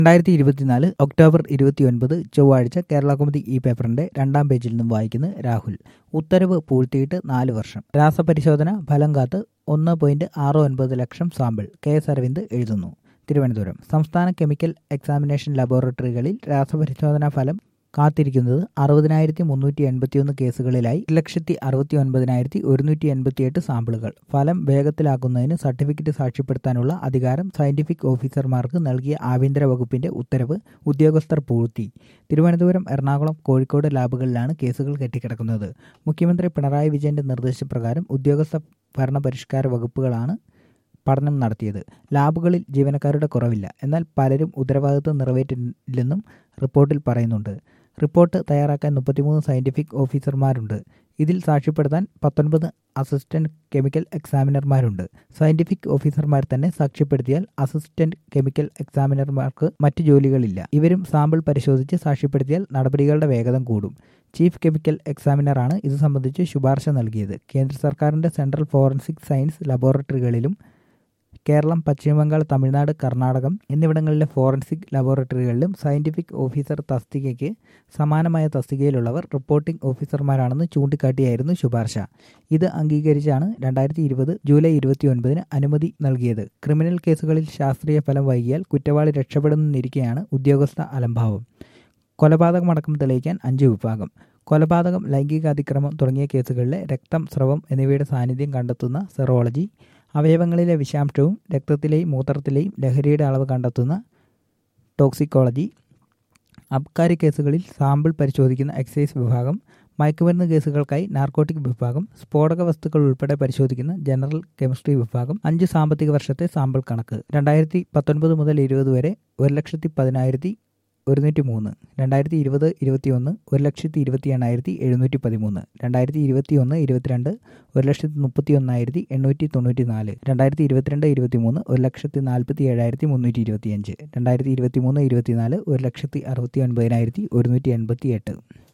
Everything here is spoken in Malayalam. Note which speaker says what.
Speaker 1: രണ്ടായിരത്തി ഇരുപത്തിനാല് ഒക്ടോബർ ഇരുപത്തിയൊൻപത് ചൊവ്വാഴ്ച കേരള കൗമുദി ഈ പേപ്പറിന്റെ രണ്ടാം പേജിൽ നിന്നും വായിക്കുന്നു രാഹുൽ ഉത്തരവ് പൂഴ്ത്തിയിട്ട് നാല് വർഷം രാസപരിശോധന ഫലം കാത്ത് ഒന്ന് പോയിന്റ് ആറ് ഒൻപത് ലക്ഷം സാമ്പിൾ കെ എസ് അരവിന്ദ് എഴുതുന്നു തിരുവനന്തപുരം സംസ്ഥാന കെമിക്കൽ എക്സാമിനേഷൻ ലബോറട്ടറികളിൽ രാസപരിശോധനാ ഫലം കാത്തിരിക്കുന്നത് അറുപതിനായിരത്തി മുന്നൂറ്റി എൺപത്തിയൊന്ന് കേസുകളിലായി ഒരു ലക്ഷത്തി അറുപത്തി ഒൻപതിനായിരത്തി ഒരുന്നൂറ്റി എൺപത്തിയെട്ട് സാമ്പിളുകൾ ഫലം വേഗത്തിലാക്കുന്നതിന് സർട്ടിഫിക്കറ്റ് സാക്ഷ്യപ്പെടുത്താനുള്ള അധികാരം സയന്റിഫിക് ഓഫീസർമാർക്ക് നൽകിയ ആഭ്യന്തര വകുപ്പിന്റെ ഉത്തരവ് ഉദ്യോഗസ്ഥർ പൂഴ്ത്തി തിരുവനന്തപുരം എറണാകുളം കോഴിക്കോട് ലാബുകളിലാണ് കേസുകൾ കെട്ടിക്കിടക്കുന്നത് മുഖ്യമന്ത്രി പിണറായി വിജയന്റെ നിർദ്ദേശപ്രകാരം ഉദ്യോഗസ്ഥ ഭരണപരിഷ്കാര വകുപ്പുകളാണ് പഠനം നടത്തിയത് ലാബുകളിൽ ജീവനക്കാരുടെ കുറവില്ല എന്നാൽ പലരും ഉത്തരവാദിത്വം നിറവേറ്റില്ലെന്നും റിപ്പോർട്ടിൽ പറയുന്നുണ്ട് റിപ്പോർട്ട് തയ്യാറാക്കാൻ മുപ്പത്തിമൂന്ന് സയന്റിഫിക് ഓഫീസർമാരുണ്ട് ഇതിൽ സാക്ഷ്യപ്പെടുത്താൻ പത്തൊൻപത് അസിസ്റ്റന്റ് കെമിക്കൽ എക്സാമിനർമാരുണ്ട് സയന്റിഫിക് ഓഫീസർമാർ തന്നെ സാക്ഷ്യപ്പെടുത്തിയാൽ അസിസ്റ്റന്റ് കെമിക്കൽ എക്സാമിനർമാർക്ക് മറ്റു ജോലികളില്ല ഇവരും സാമ്പിൾ പരിശോധിച്ച് സാക്ഷ്യപ്പെടുത്തിയാൽ നടപടികളുടെ വേഗത കൂടും ചീഫ് കെമിക്കൽ എക്സാമിനറാണ് ഇത് സംബന്ധിച്ച് ശുപാർശ നൽകിയത് കേന്ദ്ര സർക്കാരിന്റെ സെൻട്രൽ ഫോറൻസിക് സയൻസ് ലബോറട്ടറികളിലും കേരളം പശ്ചിമബംഗാൾ തമിഴ്നാട് കർണാടകം എന്നിവിടങ്ങളിലെ ഫോറൻസിക് ലബോറട്ടറികളിലും സയന്റിഫിക് ഓഫീസർ തസ്തികയ്ക്ക് സമാനമായ തസ്തികയിലുള്ളവർ റിപ്പോർട്ടിംഗ് ഓഫീസർമാരാണെന്ന് ചൂണ്ടിക്കാട്ടിയായിരുന്നു ശുപാർശ ഇത് അംഗീകരിച്ചാണ് രണ്ടായിരത്തി ഇരുപത് ജൂലൈ ഇരുപത്തിയൊൻപതിന് അനുമതി നൽകിയത് ക്രിമിനൽ കേസുകളിൽ ശാസ്ത്രീയ ഫലം വൈകിയാൽ കുറ്റവാളി രക്ഷപ്പെടുന്നിരിക്കെയാണ് ഉദ്യോഗസ്ഥ അലംഭാവം കൊലപാതകമടക്കം തെളിയിക്കാൻ അഞ്ച് വിഭാഗം കൊലപാതകം ലൈംഗിക അതിക്രമം തുടങ്ങിയ കേസുകളിലെ രക്തം സ്രവം എന്നിവയുടെ സാന്നിധ്യം കണ്ടെത്തുന്ന സെറോളജി അവയവങ്ങളിലെ വിഷാംശവും രക്തത്തിലെയും മൂത്രത്തിലെയും ലഹരിയുടെ അളവ് കണ്ടെത്തുന്ന ടോക്സിക്കോളജി അബ്കാരി കേസുകളിൽ സാമ്പിൾ പരിശോധിക്കുന്ന എക്സൈസ് വിഭാഗം മയക്കുമരുന്ന് കേസുകൾക്കായി നാർക്കോട്ടിക് വിഭാഗം സ്ഫോടക വസ്തുക്കൾ ഉൾപ്പെടെ പരിശോധിക്കുന്ന ജനറൽ കെമിസ്ട്രി വിഭാഗം അഞ്ച് സാമ്പത്തിക വർഷത്തെ സാമ്പിൾ കണക്ക് രണ്ടായിരത്തി പത്തൊൻപത് മുതൽ ഇരുപത് വരെ ഒരു ലക്ഷത്തി പതിനായിരത്തി ഒരുന്നൂറ്റി മൂന്ന് രണ്ടായിരത്തി ഇരുപത് ഇരുപത്തി ഒന്ന് ഒരു ലക്ഷത്തി ഇരുപത്തി എണ്ണായിരത്തി എഴുന്നൂറ്റി പതിമൂന്ന് രണ്ടായിരത്തി ഇരുപത്തി ഒന്ന് ഇരുപത്തിരണ്ട് ഒരു ലക്ഷത്തി മുപ്പത്തി ഒന്നായിരത്തി എണ്ണൂറ്റി തൊണ്ണൂറ്റി നാല് രണ്ടായിരത്തി ഇരുപത്തിരണ്ട് ഇരുപത്തി മൂന്ന് ഒരു ലക്ഷത്തി നാൽപ്പത്തി ഏഴായിരത്തി മുന്നൂറ്റി ഇരുപത്തി അഞ്ച് രണ്ടായിരത്തി ഇരുപത്തി മൂന്ന് ഇരുപത്തിനാല് ഒരു ലക്ഷത്തി അറുപത്തി ഒൻപതിനായിരത്തി ഒരുന്നൂറ്റി എൺപത്തി എട്ട്